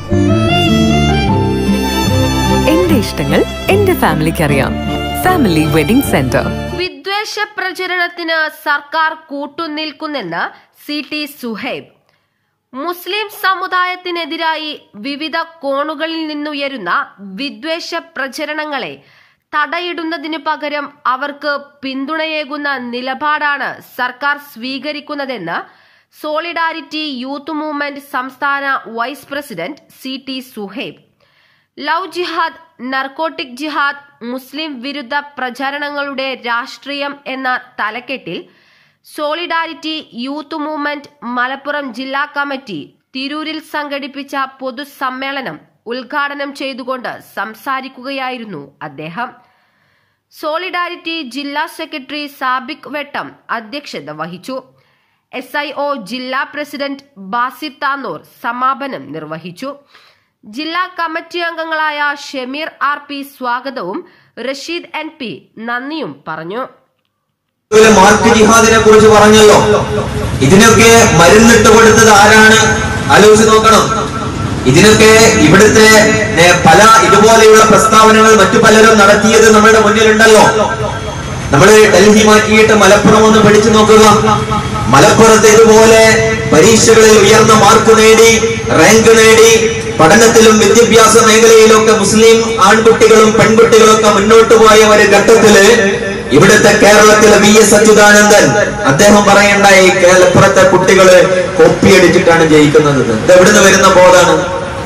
എന്റെ ഇഷ്ടങ്ങൾ എന്റെ ഫാമിലിക്ക് അറിയാം ഫാമിലി വെഡിംഗ് സെന്റർ വിദ്വേഷ പ്രചരണത്തിന് സർക്കാർ കൂട്ടുനിൽക്കുന്നെന്ന് സി ടി സുഹൈബ് മുസ്ലിം സമുദായത്തിനെതിരായി വിവിധ കോണുകളിൽ നിന്നുയരുന്ന വിദ്വേഷ പ്രചരണങ്ങളെ തടയിടുന്നതിനു പകരം അവർക്ക് പിന്തുണയേകുന്ന നിലപാടാണ് സർക്കാർ സ്വീകരിക്കുന്നതെന്ന് സോളിഡാരിറ്റി യൂത്ത് മൂവ്മെന്റ് സംസ്ഥാന vice president C T Suhaib love ജിഹാദ് നർക്കോട്ടിക് ജിഹാദ് മുസ്ലിം വിരുദ്ധ പ്രചരണങ്ങളുടെ രാഷ്ട്രീയം എന്ന തലക്കെട്ടിൽ സോളിഡാരിറ്റി യൂത്ത് മൂവ്മെന്റ് മലപ്പുറം ജില്ലാ കമ്മിറ്റി തിരൂരിൽ സംഘടിപ്പിച്ച പൊതുസമ്മേളനം ഉദ്ഘാടനം ചെയ്തുകൊണ്ട് സംസാരിക്കുകയായിരുന്നു അദ്ദേഹം സോളിഡാരിറ്റി ജില്ലാ സെക്രട്ടറി സാബിക് വെട്ടം അധ്യക്ഷത വഹിച്ചു എസ് ഐ ഒ ജില്ലാ പ്രസിഡന്റ് ബാസിർ താന്നൂർ സമാപനം നിർവഹിച്ചു ജില്ലാ കമ്മിറ്റി അംഗങ്ങളായ ഷമീർ ആർ പി സ്വാഗതവും റഷീദ് എൻ പി നന്ദിയും പറഞ്ഞു ഇതുപോലെ മാർക്ക് ജിഹാദിനെ കുറിച്ച് പറഞ്ഞല്ലോ ഇതിനൊക്കെ മരുന്നിട്ട് കൊടുത്തത് ആരാണ് ആലോചിച്ച് നോക്കണം ഇതിനൊക്കെ ഇവിടുത്തെ ഏ, പല ഇതുപോലെയുള്ള പ്രസ്താവനകൾ മറ്റു പലരും നടത്തിയത് നമ്മുടെ മുന്നിലുണ്ടല്ലോ നമ്മൾ ഡൽഹി മാറ്റിയിട്ട് മലപ്പുറം ഒന്ന് പഠിച്ചു നോക്കുക മലപ്പുറത്ത് ഇതുപോലെ പരീക്ഷകളിൽ ഉയർന്ന മാർക്ക് നേടി റാങ്ക് നേടി പഠനത്തിലും വിദ്യാഭ്യാസ മേഖലയിലൊക്കെ മുസ്ലിം ആൺകുട്ടികളും പെൺകുട്ടികളും ഒക്കെ മുന്നോട്ട് പോയ ഒരു ഘട്ടത്തില് ഇവിടുത്തെ കേരളത്തിലെ വി എസ് അച്യുതാനന്ദൻ അദ്ദേഹം പറയണ്ടായി കേരളപ്പുറത്തെ കുട്ടികള് കൊപ്പിയടിച്ചിട്ടാണ് ജയിക്കുന്നത് ഇത് എവിടുന്ന് വരുന്ന ബോധാണ്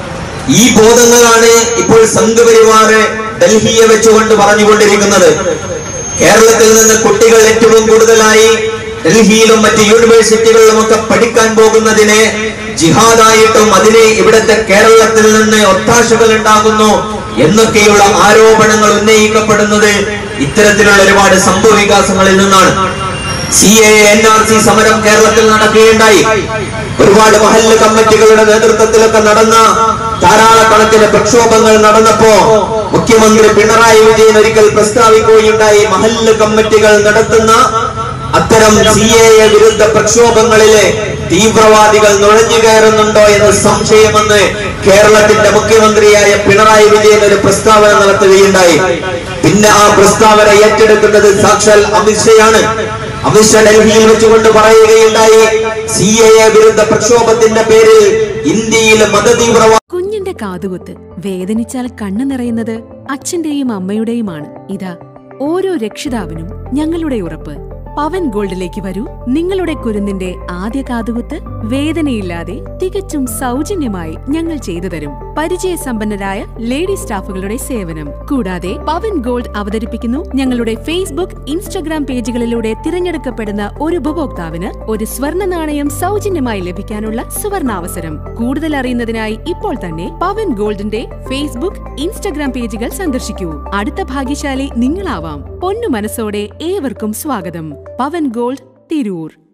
ഈ ബോധങ്ങളാണ് ഇപ്പോൾ സംഘപരിവാറ് ഡൽഹിയെ വെച്ചുകൊണ്ട് പറഞ്ഞുകൊണ്ടിരിക്കുന്നത് കേരളത്തിൽ നിന്ന് കുട്ടികൾ ഏറ്റവും കൂടുതലായി ഡൽഹിയിലും മറ്റ് യൂണിവേഴ്സിറ്റികളിലും ഒക്കെ പഠിക്കാൻ പോകുന്നതിനെ ജിഹാദായിട്ടും അതിനെ ഇവിടുത്തെ കേരളത്തിൽ നിന്ന് ഒത്താശകൾ ഉണ്ടാകുന്നു എന്നൊക്കെയുള്ള ആരോപണങ്ങൾ ഉന്നയിക്കപ്പെടുന്നത് ഇത്തരത്തിലുള്ള ഒരുപാട് സംഭവ വികാസങ്ങളിൽ നിന്നാണ് C A N R C സമരം കേരളത്തിൽ നടക്കുകയുണ്ടായി ഒരുപാട് മഹല്ല് കമ്മിറ്റികളുടെ നേതൃത്വത്തിലൊക്കെ നടന്ന ധാരാളക്കണക്കിന് പ്രക്ഷോഭങ്ങൾ നടന്നപ്പോ മുഖ്യമന്ത്രി പിണറായി വിജയൻ ഒരിക്കൽ പ്രസ്താവിക്കുകയുണ്ടായി മഹല്ല് കമ്മിറ്റികൾ നടത്തുന്ന അത്തരം സി എ വിരുദ്ധ പ്രക്ഷോഭങ്ങളിലെ തീവ്രവാദികൾ നുഴഞ്ഞു കയറുന്നുണ്ടോ എന്ന് സംശയമെന്ന് കേരളത്തിന്റെ മുഖ്യമന്ത്രിയായ പിണറായി വിജയൻ ഒരു പ്രസ്താവന നടത്തുകയുണ്ടായി പിന്നെ ആ പ്രസ്താവന ഏറ്റെടുക്കുന്നത് സാക്ഷാൽ അമിത്ഷയാണ് അമിത്ഷാ ഡൽഹിയിൽ വെച്ചുകൊണ്ട് പറയുകയുണ്ടായി സി എ വിരുദ്ധ പ്രക്ഷോഭത്തിന്റെ പേരിൽ ഇന്ത്യയിൽ മതതീവ്രവാദ കുഞ്ഞിന്റെ കാതുകുത്ത് വേദനിച്ചാൽ കണ്ണു നിറയുന്നത് അച്ഛന്റെയും അമ്മയുടെയുമാണ് ഇതാ ഓരോ രക്ഷിതാവിനും ഞങ്ങളുടെ ഉറപ്പ് പവൻ ഗോൾഡിലേക്ക് വരൂ നിങ്ങളുടെ കുരുന്നിന്റെ ആദ്യ കാതുകുത്ത് വേദനയില്ലാതെ തികച്ചും സൗജന്യമായി ഞങ്ങൾ ചെയ്തു തരും പരിചയസമ്പന്നരായ ലേഡി സ്റ്റാഫുകളുടെ സേവനം കൂടാതെ പവൻ ഗോൾഡ് അവതരിപ്പിക്കുന്നു ഞങ്ങളുടെ ഫേസ്ബുക്ക് ഇൻസ്റ്റഗ്രാം പേജുകളിലൂടെ തിരഞ്ഞെടുക്കപ്പെടുന്ന ഒരു ഉപഭോക്താവിന് ഒരു സ്വർണ്ണ നാണയം സൗജന്യമായി ലഭിക്കാനുള്ള സുവർണാവസരം കൂടുതൽ അറിയുന്നതിനായി ഇപ്പോൾ തന്നെ പവൻ ഗോൾഡിന്റെ ഫേസ്ബുക്ക് ഇൻസ്റ്റഗ്രാം പേജുകൾ സന്ദർശിക്കൂ അടുത്ത ഭാഗ്യശാലി നിങ്ങളാവാം പൊന്നു മനസ്സോടെ ഏവർക്കും സ്വാഗതം പവൻ ഗോൾഡ് തിരൂർ